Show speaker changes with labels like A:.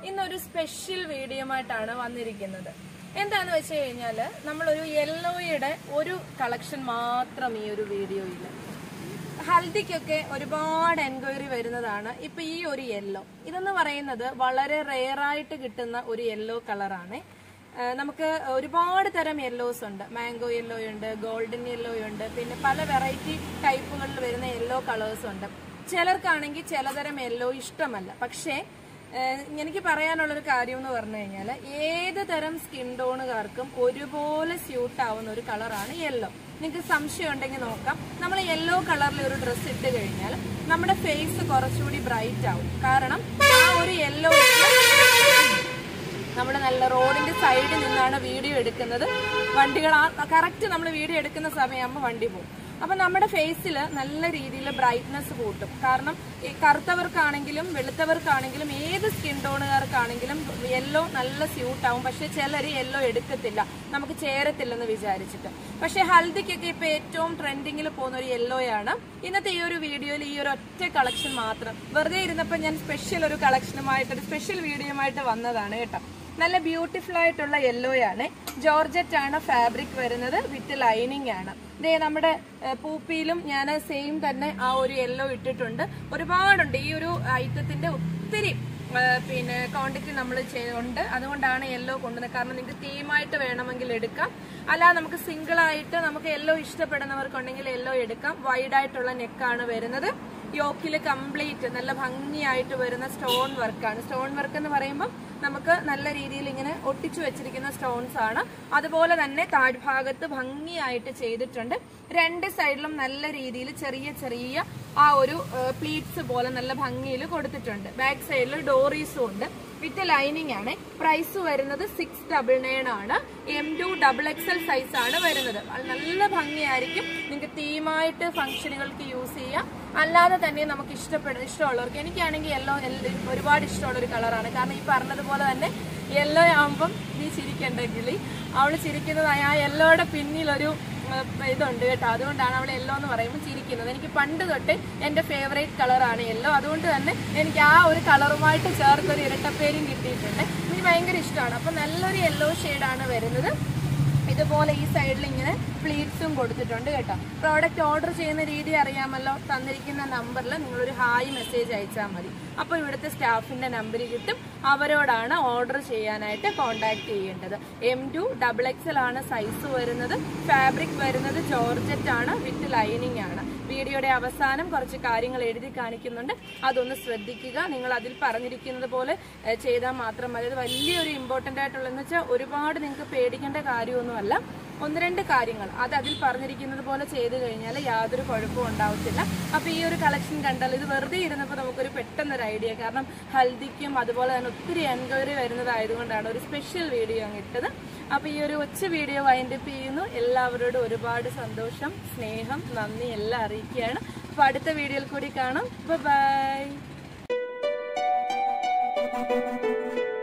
A: ഇന്നൊരു special video ആയിട്ടാണ് വന്നിരിക്കുന്നത് എന്താന്ന് വെച്ച് കഴിഞ്ഞാല് നമ്മളൊരു യെല്ലോയുടെ ഒരു കളക്ഷൻ മാത്രം ഈ ഒരു വീഡിയോയിൽ ഹൽദിക്കൊക്കെ ഒരുപാട് എൻക്വയറി വരുന്നതാണ് ഇപ്പൊ ഈ ഒരു യെല്ലോ ഇതെന്ന് പറയുന്നത് വളരെ റെയർ ആയിട്ട് കിട്ടുന്ന ഒരു യെല്ലോ കളറാണ് നമുക്ക് ഒരുപാട് തരം യെല്ലോസ് ഉണ്ട് മാംഗോ യെല്ലോ ഉണ്ട് ഗോൾഡൻ യെല്ലോ ഉണ്ട് പിന്നെ പല വെറൈറ്റി ടൈപ്പുകളിൽ വരുന്ന യെല്ലോ കളേഴ്സ് ഉണ്ട് ചിലർക്കാണെങ്കിൽ ചിലതരം യെല്ലോ ഇഷ്ടമല്ല പക്ഷേ ഏഹ് എനിക്ക് പറയാനുള്ളൊരു കാര്യം എന്ന് പറഞ്ഞു കഴിഞ്ഞാൽ ഏത് തരം സ്കിൻ ടോണുകാർക്കും ഒരുപോലെ സ്യൂട്ട് ആവുന്ന ഒരു കളറാണ് യെല്ലോ നിങ്ങൾക്ക് സംശയം ഉണ്ടെങ്കിൽ നോക്കാം നമ്മൾ യെല്ലോ കളറിൽ ഒരു ഡ്രസ്സ് ഇട്ട് കഴിഞ്ഞാൽ നമ്മുടെ ഫേസ് കുറച്ചുകൂടി ബ്രൈറ്റ് ആവും കാരണം ആ ഒരു യെല്ലോ നമ്മൾ നല്ല റോഡിന്റെ സൈഡിൽ നിന്നാണ് വീഡിയോ എടുക്കുന്നത് വണ്ടികൾ കറക്റ്റ് നമ്മൾ വീഡിയോ എടുക്കുന്ന സമയമാകുമ്പോൾ വണ്ടി പോകും അപ്പൊ നമ്മുടെ ഫേസിൽ നല്ല രീതിയിൽ ബ്രൈറ്റ്നസ് കൂട്ടും കാരണം ഈ കറുത്തവർക്കാണെങ്കിലും വെളുത്തവർക്കാണെങ്കിലും ഏത് സ്കിൻ ടോണുകാർക്കാണെങ്കിലും യെല്ലോ നല്ല സ്യൂട്ട് ആവും പക്ഷെ ചിലർ യെല്ലോ എടുക്കത്തില്ല നമുക്ക് ചേരത്തില്ലെന്ന് വിചാരിച്ചിട്ട് പക്ഷെ ഹൽദിക്കൊക്കെ ഇപ്പൊ ഏറ്റവും ട്രെൻഡിങ്ങിൽ പോകുന്ന ഒരു യെല്ലോയാണ് ഇന്നത്തെ ഈ ഒരു വീഡിയോയിൽ ഈ ഒരു ഒറ്റ കളക്ഷൻ മാത്രം വെറുതെ ഇരുന്നപ്പോൾ ഞാൻ സ്പെഷ്യൽ ഒരു കളക്ഷനുമായിട്ട് ഒരു സ്പെഷ്യൽ വീഡിയോയുമായിട്ട് വന്നതാണ് കേട്ടോ നല്ല ബ്യൂട്ടിഫുൾ ആയിട്ടുള്ള യെല്ലോയാണ് ജോർജറ്റ് ആണ് ഫാബ്രിക് വരുന്നത് വിത്ത് ലൈനിങ് ആണ് ഇതേ നമ്മുടെ ഏഹ്, പൂപ്പിയിലും ഞാൻ സെയിം തന്നെ ആ ഒരു യെല്ലോ ഇട്ടിട്ടുണ്ട് ഒരുപാടുണ്ട് ഈ ഒരു ഐറ്റത്തിന്റെ ഒത്തിരി ഏഹ്, പിന്നെ ക്വാണ്ടിറ്റി നമ്മൾ ഉണ്ട് അതുകൊണ്ടാണ് യെല്ലോ കൊണ്ടുവന്നത് കാരണം നിങ്ങൾക്ക് തീമായിട്ട് വേണമെങ്കിൽ എടുക്കാം അല്ലാതെ നമുക്ക് സിംഗിൾ ആയിട്ട് നമുക്ക് യെല്ലോ ഇഷ്ടപ്പെടുന്നവർക്കുണ്ടെങ്കിൽ യെല്ലോ എടുക്കാം വൈഡ് ആയിട്ടുള്ള നെക്കാണ് വരുന്നത് യോക്കിൽ കംപ്ലീറ്റ് നല്ല ഭംഗിയായിട്ട് വരുന്ന സ്റ്റോൺ വർക്കാണ് സ്റ്റോൺ വർക്ക് എന്ന് പറയുമ്പോൾ നമുക്ക് നല്ല രീതിയിൽ ഇങ്ങനെ ഒട്ടിച്ചു വെച്ചിരിക്കുന്ന സ്റ്റോൺസ് ആണ് അതുപോലെ തന്നെ താഴ്ഭാഗത്ത് ഭംഗിയായിട്ട് ചെയ്തിട്ടുണ്ട് രണ്ട് സൈഡിലും നല്ല രീതിയിൽ ചെറിയ ചെറിയ ആ ഒരു പ്ലീറ്റ്സ് പോലെ നല്ല ഭംഗിയിൽ കൊടുത്തിട്ടുണ്ട് ബാക്ക് സൈഡിൽ ഡോറീസും ഉണ്ട് വിത്ത് ലൈനിങ് ആണ് പ്രൈസ് വരുന്നത് സിക്സ് ഡബിൾ നയൻ ആണ് M to double XL size ആണ് വരുന്നത് അത് നല്ല ഭംഗിയായിരിക്കും നിങ്ങൾക്ക് തീമായിട്ട് ഫംഗ്ഷനുകൾക്ക് യൂസ് ചെയ്യാം അല്ലാതെ തന്നെ നമുക്ക് ഇഷ്ടപ്പെടുന്ന ഇഷ്ടമുള്ളവർക്ക് എനിക്കാണെങ്കിൽ യെല്ലോ ഒരുപാട് ഇഷ്ടമുള്ള ഒരു കളറാണ് കാരണം ഈ പറഞ്ഞതുപോലെ തന്നെ യെല്ലോ ആകുമ്പം നീ ചിരിക്കണ്ടെങ്കിൽ അവൾ ചിരിക്കുന്നത് ആ യെല്ലോയുടെ പിന്നിലൊരു ഏഹ്, ഇതുണ്ട് കേട്ടോ അതുകൊണ്ടാണ് അവൾ യെല്ലോ എന്ന് പറയുമ്പോൾ ചിരിക്കുന്നത് എനിക്ക് പണ്ട് തൊട്ട് എൻ്റെ ഫേവറേറ്റ് കളറാണ് യെല്ലോ അതുകൊണ്ട് തന്നെ എനിക്ക് ആ ഒരു കളറുമായിട്ട് ചേർത്തൊരു ഇരട്ടപ്പേരും കിട്ടിയിട്ടുണ്ട് എനിക്ക് ഭയങ്കര ഇഷ്ടമാണ് അപ്പം നല്ലൊരു യെല്ലോ ഷെയ്ഡാണ് വരുന്നത് ഇതുപോലെ ഈ സൈഡിൽ ഇങ്ങനെ പ്ലീറ്റ്സും കൊടുത്തിട്ടുണ്ട് കേട്ടോ പ്രോഡക്റ്റ് ഓർഡർ ചെയ്യുന്ന രീതി അറിയാമല്ലോ തന്നിരിക്കുന്ന നമ്പറിൽ നിങ്ങളൊരു ഹായ് മെസ്സേജ് അയച്ചാൽ മതി അപ്പോൾ ഇവിടുത്തെ സ്റ്റാഫിന്റെ നമ്പർ കിട്ടും അവരോടാണ് ഓർഡർ ചെയ്യാനായിട്ട് കോൺടാക്ട് ചെയ്യേണ്ടത് എം ടു ഡബിൾ എക്സൽ ആണ് സൈസ് വരുന്നത് ഫാബ്രിക് വരുന്നത് ജോർജറ്റ് ആണ് വിത്ത് ലൈനിങ് ആണ് വീഡിയോയുടെ അവസാനം കുറച്ച് കാര്യങ്ങൾ എഴുതി കാണിക്കുന്നുണ്ട് അതൊന്ന് ശ്രദ്ധിക്കുക നിങ്ങൾ അതിൽ പറഞ്ഞിരിക്കുന്നത് പോലെ ഏഹ്, ചെയ്താൽ മാത്രം മതി അത് വലിയൊരു ഇമ്പോർട്ടൻ്റ് ആയിട്ടുള്ളതെന്ന് വെച്ചാൽ ഒരുപാട് നിങ്ങൾക്ക് പേടിക്കേണ്ട കാര്യമൊന്നുമല്ല ഒന്ന് രണ്ട് കാര്യങ്ങൾ അത് അതിൽ പറഞ്ഞിരിക്കുന്നത് പോലെ ചെയ്തു കഴിഞ്ഞാൽ യാതൊരു കുഴപ്പവും ഉണ്ടാവത്തില്ല അപ്പൊ ഈ ഒരു കളക്ഷൻ കണ്ടാൽ ഇത് വെറുതെ ഇരുന്നപ്പോൾ നമുക്കൊരു പെട്ടെന്നൊരു ഐഡിയ കാരണം ഹൽദിക്കും അതുപോലെ തന്നെ ഒത്തിരി എൻക്വയറി വരുന്നതായതുകൊണ്ടാണ് ഒരു സ്പെഷ്യൽ വീഡിയോ അങ്ങ് ഇട്ടത് അപ്പൊ ഈ ഒരു ഒച്ച വീഡിയോ വൈൻഡപ്പ് ചെയ്യുന്നു എല്ലാവരോടും ഒരുപാട് സന്തോഷം സ്നേഹം നന്ദി എല്ലാം അറിയിക്കുകയാണ് അപ്പൊ അടുത്ത വീഡിയോയിൽ കൂടി കാണാം ബൈ